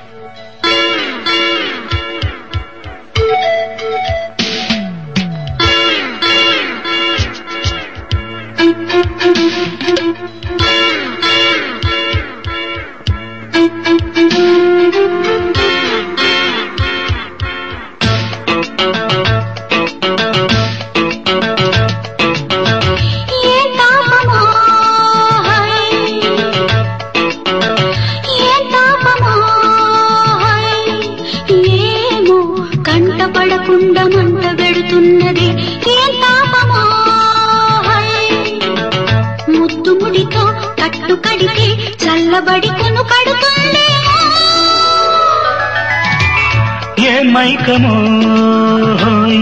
ఏ తాపమో high ఏ తాపమో high ఏమో కంట పడకుండా మంట పెడుతున్నది ఏ తాపమో హై ముద్దు ముడితో కట్టు కడితే చల్లబడి కొను కడుతుందేమో ఏ మైకమో హోయ్.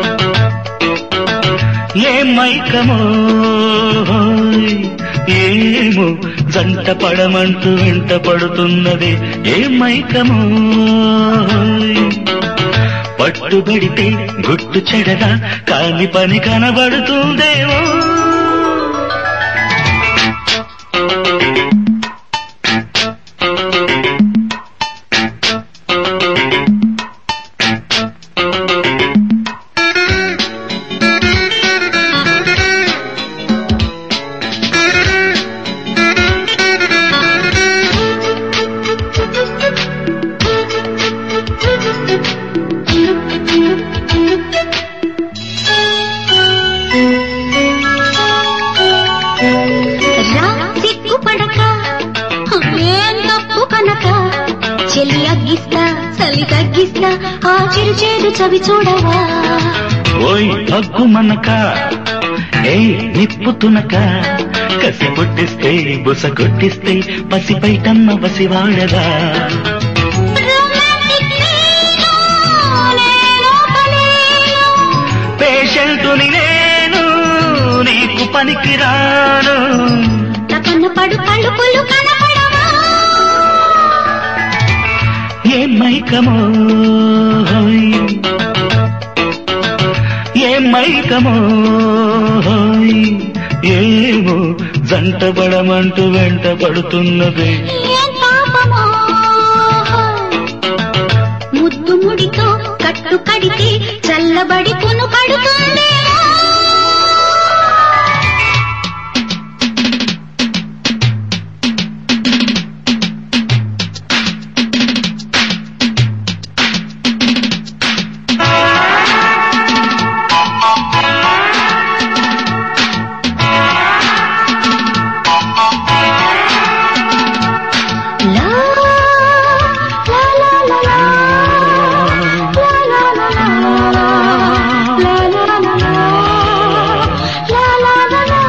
ఏ మైకమో హోయ్. ఏమో జంట పడమంటూ వెంట పడుతున్నది ఏ మైకమో హోయ్. పట్టుబడితే గుట్టు చెడదా కాని పని కనబడుతుందేమో రా సిగ్గుపడక ఏం తప్పు కనక చెల్లి అగ్గిస్తా చలి తగ్గిస్తా ఆ చిరు చేదు చవి చూడవా ఓయ్ హగ్గు మనక ఏ నిప్పు తునక కసి పుట్టిస్తే బుస కొట్టిస్తే పసిపైటమ్మ వసివాడదా రొమాంటిక్ నేను, నేను కలేను. పేషెంటుని నేను నీకు పనికిరాను తపన పడు తలుపులు కనపడవా ఏ మైకమో హోయ్. ఏ మైకమో హోయ్. ఏమో జంట పడమంటూ వెంట పడుతున్నది ఏం పాపమో ముద్దు ముడితో కట్టు కడితే చల్లబడి కొను కడుతుందేమో La la la la la la la la la la la la la la la la la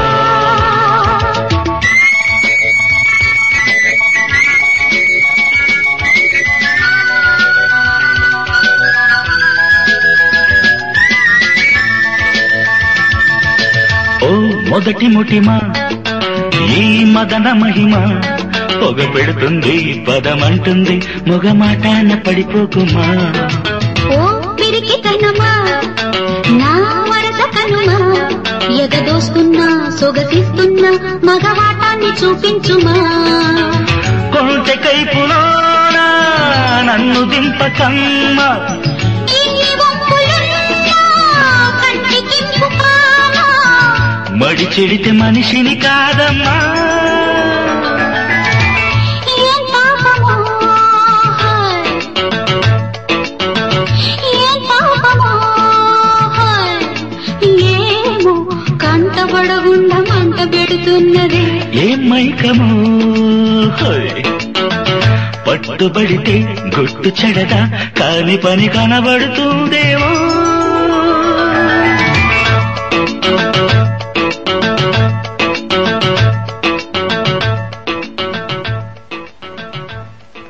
ఓ మొదటి ముటిమ ఈ మదన మహిమ పొగ పెడుతుంది పదమంటుంది మొగ మాటాన పడిపోకుమా ఓ పిరికితనమా నా వరస కనుమా ఎగదోస్తున్నా సొగసిస్తున్నా మగవాటాన్ని చూపించుమా కొంటె కైపులోనా నన్ను దింపకమ్మ ఈ వంపులున్నా కంటికింపు కానా మడి చెడితే మనిషిని కాదమ్మా ఏం పాపమో హాయ్. ఏం పాపమో హాయ్. ఏమో కంటబడగుండా మంట పెడుతున్నది ఏం మైకమో హోయ్. పట్టుబడితే గుట్టు చెడదా కాని పని కనబడుతుందేమో